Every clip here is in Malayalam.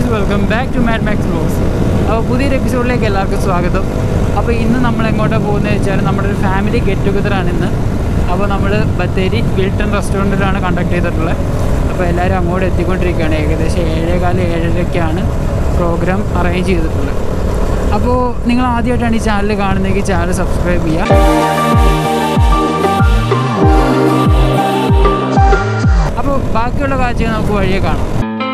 Guys welcome back to Matt Max vlogs അപ്പോൾ പുതിയൊരു എപ്പിസോഡിലേക്ക് എല്ലാവർക്കും സ്വാഗതം അപ്പോൾ ഇന്ന് നമ്മൾ എങ്ങോട്ടാണ് പോകുന്നത് വെച്ചാൽ നമ്മുടെ ഒരു ഫാമിലി ഗെറ്റ് ടുഗദറാണ് ഇന്ന് അപ്പോൾ നമ്മൾ ബത്തേരി വിൽട്ടൺ റെസ്റ്റോറൻറ്റിലാണ് കണ്ടക്ട് ചെയ്തിട്ടുള്ളത് അപ്പോൾ എല്ലാവരും അങ്ങോട്ട് എത്തിക്കൊണ്ടിരിക്കുകയാണ് ഏകദേശം ഏഴേകാല് ഏഴരയ്ക്കാണ് പ്രോഗ്രാം അറേഞ്ച് ചെയ്തിട്ടുള്ളത് അപ്പോൾ നിങ്ങൾ ആദ്യമായിട്ടാണ് ഈ ചാനൽ കാണുന്നതെങ്കിൽ ചാനൽ സബ്സ്ക്രൈബ് ചെയ്യുക അപ്പോൾ ബാക്കിയുള്ള കാഴ്ചകൾ നമുക്ക് വഴിയെ കാണാം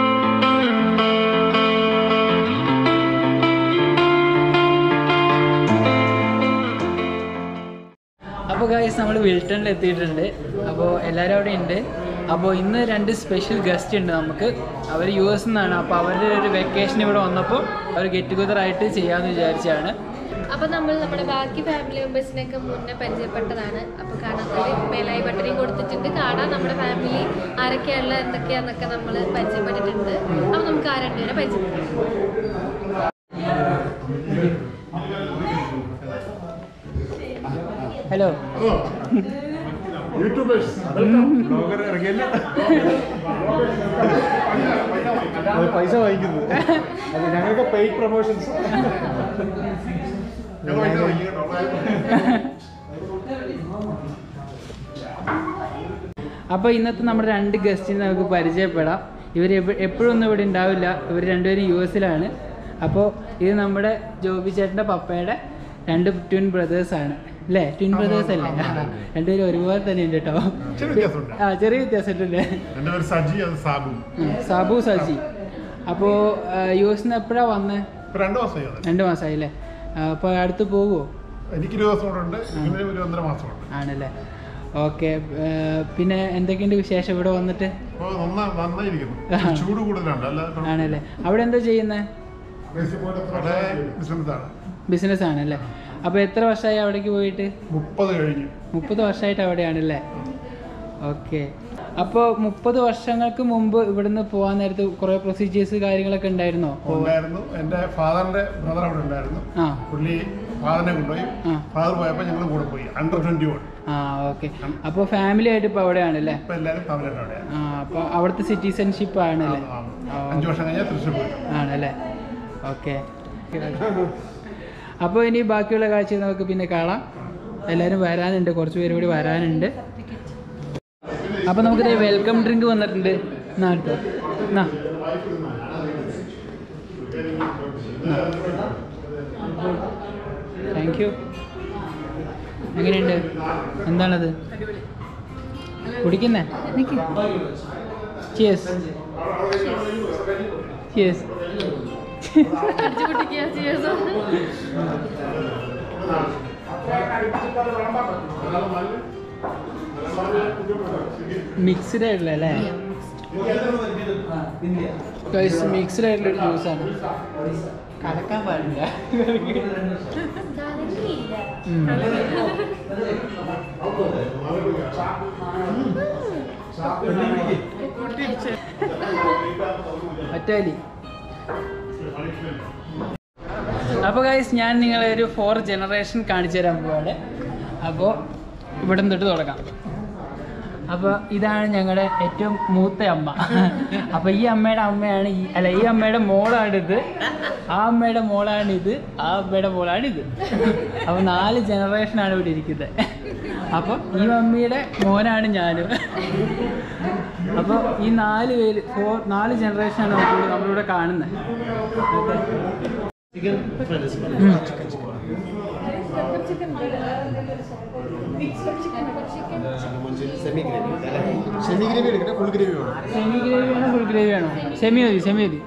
അപ്പോൾ ഗൈസ് നമ്മൾ വിൽട്ടണിൽ എത്തിയിട്ടുണ്ട് അപ്പോൾ എല്ലാവരും അവിടെ ഉണ്ട് അപ്പോൾ ഇന്ന് രണ്ട് സ്പെഷ്യൽ ഗസ്റ്റ് ഉണ്ട് നമുക്ക് അവർ യു എസ് നിന്നാണ് അപ്പോൾ അവരുടെ ഒരു വെക്കേഷൻ ഇവിടെ വന്നപ്പോൾ അവർ ഗെറ്റ് ടുഗദർ ആയിട്ട് ചെയ്യാമെന്ന് വിചാരിച്ചാണ് അപ്പൊ നമ്മൾ നമ്മുടെ ബാക്കി ഫാമിലി മെമ്പേഴ്സിനൊക്കെ മുന്നേ പരിചയപ്പെട്ടതാണ് അപ്പൊ കാണാത്തവര് മേലായി ബട്ടനെയും കൊടുത്തിട്ടുണ്ട് കാണാൻ നമ്മുടെ ഫാമിലി ആരൊക്കെയുള്ള എന്തൊക്കെയാന്നൊക്കെ നമ്മൾ പരിചയപ്പെട്ടിട്ടുണ്ട് അപ്പൊ നമുക്ക് ആ രണ്ടുപേരെ പരിചയപ്പെടാം ഹലോ യൂട്യൂബേഴ്സ് ബ്ലോഗർ ഇറങ്ങിയല്ലോ അത് പൈസ വാങ്ങിക്കുന്നു അത് ഞങ്ങൾക്ക് പെയ്ഡ് പ്രൊമോഷൻസ് അപ്പോൾ ഇന്നത്തെ നമ്മുടെ രണ്ട് ഗസ്റ്റിനെ നമുക്ക് പരിചയപ്പെടാം ഇവർ എപ്പോഴും ഒന്നും ഇവിടെ ഉണ്ടാവില്ല ഇവർ രണ്ടുപേരും യു എസിലാണ് അപ്പോൾ ഇത് നമ്മുടെ ജോബി ചേട്ടൻ്റെ പപ്പയുടെ രണ്ട് ട്വിൻ ബ്രദേഴ്സാണ് അല്ലേ ട്വിൻ ബ്രദേഴ്സ് അല്ലേ രണ്ടുപേരും ഒരുപോലെ തന്നെ ഉണ്ട് കേട്ടോ ചെറിയ വ്യത്യാസമുണ്ട്. ആ ചെറിയ വ്യത്യാസമുണ്ടല്ലേ എൻ്റെ പേര് സജി അത് സാബു ഉം, സാബു സജി അപ്പോൾ യു എസിൽ നിന്ന് എപ്പോഴാണ് വന്നത് ഇപ്പൊ രണ്ടു മാസമായി അത് രണ്ട് മാസമായി അല്ലേ അപ്പോൾ അടുത്ത് പോകുമോ എനിക്ക് ഇരുപത് ദിവസം കൂടെ ഉണ്ട് ഇങ്ങനെ ഒരു ഒന്നര മാസം ഉണ്ട് ആണല്ലേ ഓക്കെ പിന്നെ എന്തൊക്കെയുണ്ട് വിശേഷം ഇവിടെ വന്നിട്ട് അപ്പോൾ നന്നാ നന്നായിരിക്കുന്നു ആ. ചൂട് കൂടുതലുണ്ട് അല്ല ആണല്ലേ അവിടെ എന്താ ചെയ്യുന്നത് അവിടെ ബിസിനസ്സാണ് ബിസിനസ് ആണല്ലേ അപ്പോൾ എത്ര വർഷമായി അവിടേക്ക് പോയിട്ട് മുപ്പത് കഴിഞ്ഞു മുപ്പത് വർഷമായിട്ട് അവിടെയാണല്ലേ ഓക്കെ അപ്പോൾ മുപ്പത് വർഷങ്ങൾക്ക് മുമ്പ് ഇവിടുന്ന് പോകാൻ നേരത്ത് കുറേ പ്രൊസീജിയേഴ്സ് കാര്യങ്ങളൊക്കെ ഉണ്ടായിരുന്നോ ഉണ്ടായിരുന്നു എൻ്റെ ഫാദറിന്റെ ബ്രദർ അവിടെ ഉണ്ടായിരുന്നു ആ പുള്ളി ഫാദറിനെ കൊണ്ടുപോയി ആ. ഫാദർ പോയപ്പോൾ ഞങ്ങൾ കൂടെ പോയി അണ്ടർ ട്വൻറ്റി വൺ ആ ഓക്കെ അപ്പോൾ ഫാമിലി ആയിട്ട് ഇപ്പോൾ അവിടെയാണല്ലേ ഇപ്പം എല്ലാവരും ഫാമിലിയുടെ അവിടെയാണ് ആ അപ്പോൾ അവിടുത്തെ സിറ്റിസൺഷിപ്പ് ആണല്ലേ ആ, ആ, അഞ്ച് വർഷം കഴിഞ്ഞാൽ തൃശ്ശൂർ പോയി ആണല്ലേ ഓക്കെ അപ്പോൾ ഇനി ബാക്കിയുള്ള കാഴ്ച നമുക്ക് പിന്നെ കാണാം എല്ലാവരും വരാനുണ്ട് കുറച്ച് പേര് കൂടി വരാനുണ്ട് അപ്പോൾ നമുക്കിത് വെൽക്കം ഡ്രിങ്ക് വന്നിട്ടുണ്ട് എന്നാ എടുത്തോ എന്നാ താങ്ക് യു എങ്ങനെയുണ്ട് എന്താണത് കുടിക്കുന്നേ ചിയേഴ്സ് ചിയേഴ്സ് മിക്സ്ഡ് ആയിട്ടുള്ള അല്ലേ മിക്സ്ഡ് ആയിട്ടുള്ള ഒരു ജ്യൂസാണ് കലക്കാൻ പാടില്ല ഉം. ഒറ്റവലി അപ്പോൾ ഗൈസ് ഞാൻ നിങ്ങളെ ഒരു ഫോർ ജനറേഷൻ കാണിച്ചു തരാൻ പോവാണ് അപ്പോൾ ഇവിടെ തൊട്ട് തുടങ്ങാം അപ്പോൾ ഇതാണ് ഞങ്ങളുടെ ഏറ്റവും മൂത്ത അമ്മ അപ്പോൾ ഈ അമ്മയുടെ അമ്മയാണ് ഈ അല്ല ഈ അമ്മയുടെ മോളാണിത് ആ അമ്മയുടെ മോളാണിത് ആ അമ്മയുടെ മോളാണിത് അപ്പോൾ നാല് ജനറേഷനാണ് ഇവിടെ ഇരിക്കുന്നത് അപ്പോൾ ഈ മമ്മിയുടെ മോനാണ് ഞാനും അപ്പോൾ ഈ നാല് പേര് ഫോർ നാല് ജനറേഷനാണ് നമുക്ക് നമ്മളിവിടെ കാണുന്നത് ഓക്കെ ഉം. സെമി ഗ്രേവി എടുക്കട്ടെ ഫുൾ ഗ്രേവി വേണം സെമി ഗ്രേവി വേണോ ഫുൾ ഗ്രേവി വേണോ സെമി മതി സെമി മതി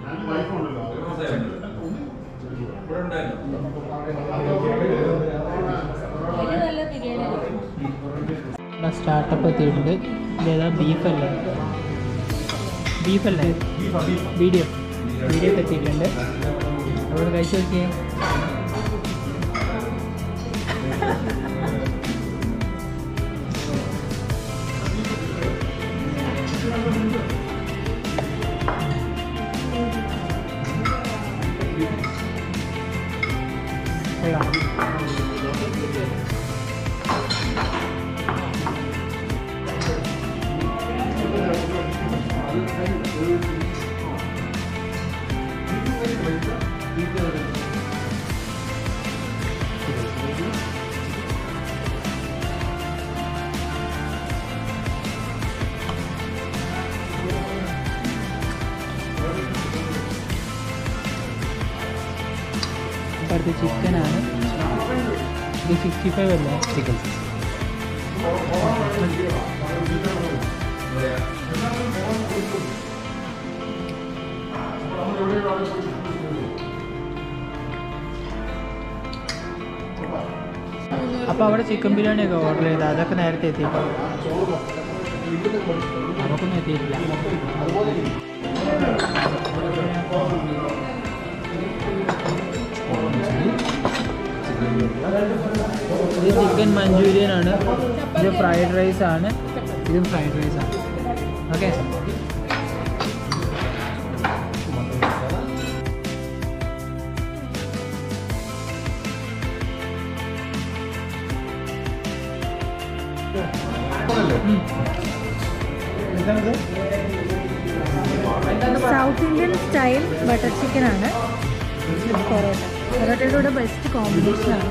സ്റ്റാർട്ടപ്പ് എത്തിയിട്ടുണ്ട് ഇതേതാ ബീഫല്ലേ ബീഫല്ലേ വീഡിയോ വീഡിയോ എത്തിയിട്ടുണ്ട് അവിടെ കഴിച്ചു നോക്കിയേ കൊള്ളാം അടുത്ത് ചിക്കനാണ് ഇത് സിക്സ്റ്റി ഫൈവ് അല്ലേ ചിക്കൻ അപ്പോൾ അവിടെ ചിക്കൻ ബിരിയാണി ഒക്കെ ഓർഡർ ചെയ്ത് അതൊക്കെ നേരത്തെ എത്തിയിട്ടോ നമുക്കൊന്നും എത്തിയിട്ടില്ല ഇത് ചിക്കൻ മഞ്ചൂരിയൻ ആണ് ഇത് ഫ്രൈഡ് റൈസ് ആണ് ഇതും ഫ്രൈഡ് റൈസ് ആണ് okay South Indian style butter chicken ആണ് പൊറോട്ട പൊറോട്ടയുടെ കൂടെ ബെസ്റ്റ് കോമ്പിനേഷൻ ആണ്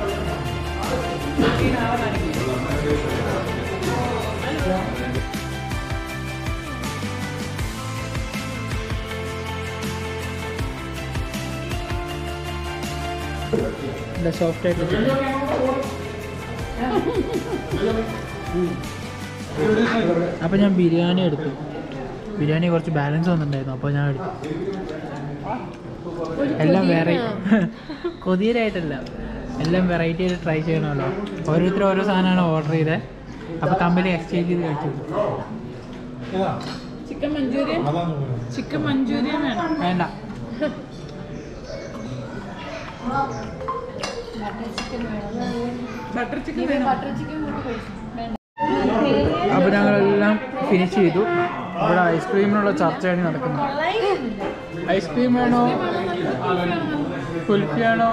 നല്ല സോഫ്റ്റ് ആയിട്ട് ചിക്കൻ അപ്പോൾ ഞാൻ ബിരിയാണി എടുത്തു ബിരിയാണി കുറച്ച് ബാലൻസ് വന്നിട്ടുണ്ടായിരുന്നു അപ്പോൾ ഞാൻ എടുത്തു എല്ലാം വേറെ കൊതിയരായിട്ടല്ല എല്ലാം വെറൈറ്റി ആയിട്ട് ട്രൈ ചെയ്യണമല്ലോ ഓരോരുത്തർ ഓരോ സാധനമാണ് ഓർഡർ ചെയ്തത് അപ്പോൾ കമ്പനി എക്സ്ചേഞ്ച് ചെയ്ത് കഴിച്ചു ചിക്കൻ മഞ്ചൂരിയൻ ചിക്കൻ മഞ്ചൂരിയൻ വേണം വേണ്ട ബട്ടർ ചിക്കൻ വേണം ബട്ടർ ചിക്കൻ അപ്പോൾ ഞങ്ങളെല്ലാം ഫിനിഷ് ചെയ്തു ഇവിടെ ഐസ്ക്രീമിനുള്ള ചർച്ചയാണ് നടക്കുന്നത് ഐസ്ക്രീം വേണോ കുൽഫി ആണോ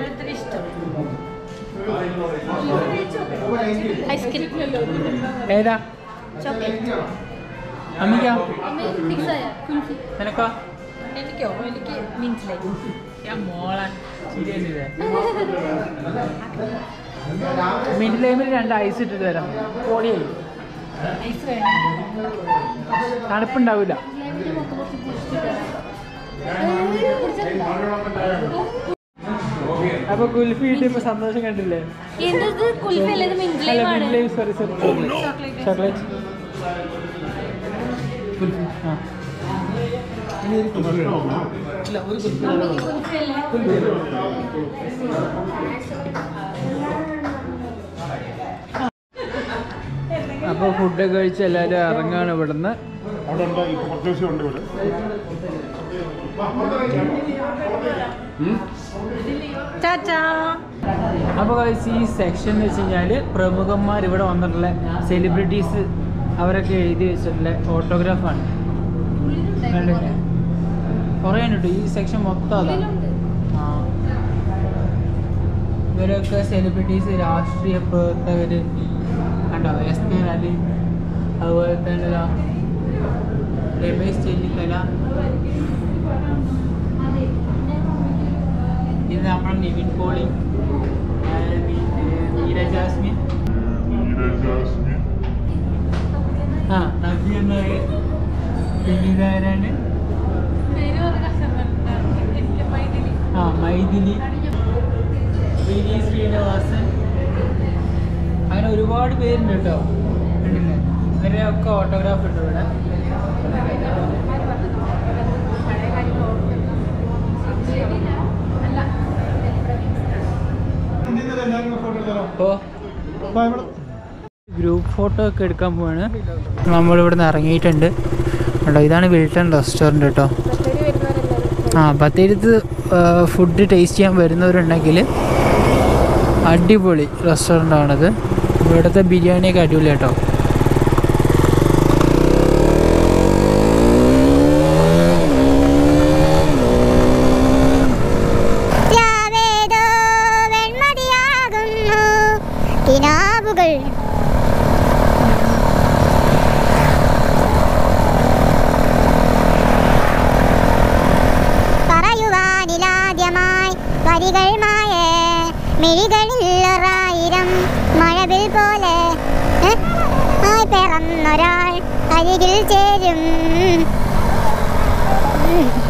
ഐസ്ക്രീം ഏതാ ചോക്ലേറ്റ് അമ്മിക്കാ ഫിക്സ് ആയ കുൽഫി നിനക്കാ എനിക്കോ എനിക്ക് മനസ്സിലായി ഞാൻ മോളെ ശരിയല്ലേ മിഡ് ലൈമിൽ രണ്ട് ഐസ് ഇട്ടിട്ട് തരാം പൊളിയായി ഐസ് വേണം തണുപ്പുണ്ടാവില്ല അപ്പൊ കുൽഫി കിട്ടിയപ്പോ സന്തോഷം കണ്ടില്ലേ എന്തത് കുൽഫി അല്ല ഇത് അല്ല മിൻറ്റ്ലൈമാണ് mint lime sorry sorry chocolate kulfi ആ ഇനി ഒരു കുൽഫി വേണം. ഇല്ല ഒരു കുൽഫി വേണം. കുൽഫി അല്ലേ കുൽഫി അപ്പോൾ ഫുഡൊക്കെ കഴിച്ച് എല്ലാവരും ഇറങ്ങാണ് ഇവിടുന്ന് അവിടെ ഉണ്ട് ഇപ്പൊ കുറച്ച് ദിവസം ഉണ്ട് ഇവിടെ ടാറ്റാ അപ്പോൾ കഴിച്ച് ഈ സെക്ഷൻ എന്ന് വെച്ച് കഴിഞ്ഞാൽ പ്രമുഖന്മാർ ഇവിടെ വന്നിട്ടുള്ള സെലിബ്രിറ്റീസ് അവരൊക്കെ എഴുതി വെച്ചിട്ടുള്ള ഓട്ടോഗ്രാഫാണ് കണ്ടില്ലേ കുറേ ഉണ്ട് ഈ സെക്ഷൻ മൊത്തം അതാണ് ആ ഇവരൊക്കെ സെലിബ്രിറ്റീസ് രാഷ്ട്രീയ പ്രവർത്തകർ കണ്ടോ എസ് കെ അലി അതുപോലെ തന്നെ ദാ രമേശ് ചെന്നിത്തല ഇത് നമ്മുടെ നിവിൻ പോളി ആ, നീ- നീര ജാസ്മിൻ ആ നവ്യ നായർ പിന്നെ ഇതാരാണ് ആ മൈഥിലി വിനി ശ്രീനിവാസൻ അങ്ങനെ ഒരുപാട് പേരുണ്ട് കേട്ടോ കണ്ടില്ലേ ഇവരെ ഒക്കെ ഓട്ടോഗ്രാഫ് ഉണ്ട് ഇവിടെ അപ്പോൾ ഗ്രൂപ്പ് ഫോട്ടോ ഒക്കെ എടുക്കാൻ പോവാണ് നമ്മളിവിടെ നിന്ന് ഇറങ്ങിയിട്ടുണ്ട് കേട്ടോ ഇതാണ് വിൽട്ടൺ റെസ്റ്റോറൻറ്റ് കേട്ടോ ആ ബത്തേരത്ത് ഫുഡ് ടേസ്റ്റ് ചെയ്യാൻ വരുന്നവരുണ്ടെങ്കിൽ അടിപൊളി റെസ്റ്റോറൻ്റ് ആണത് ഇവിടുത്തെ ബിരിയാണിയൊക്കെ അടിപൊളി കേട്ടോ യാവേതോ വെൺമതിയാകുന്നു കിനാവുകൾ പറയുവാനിലാദ്യമായി വരികൾ മായേ മിഴികളിൽ ഒരായിരം മഴവിൽ പോലെ ഏ? ആയി പിറന്നൊരാൾ അരികിൽ ചേരും ഉം.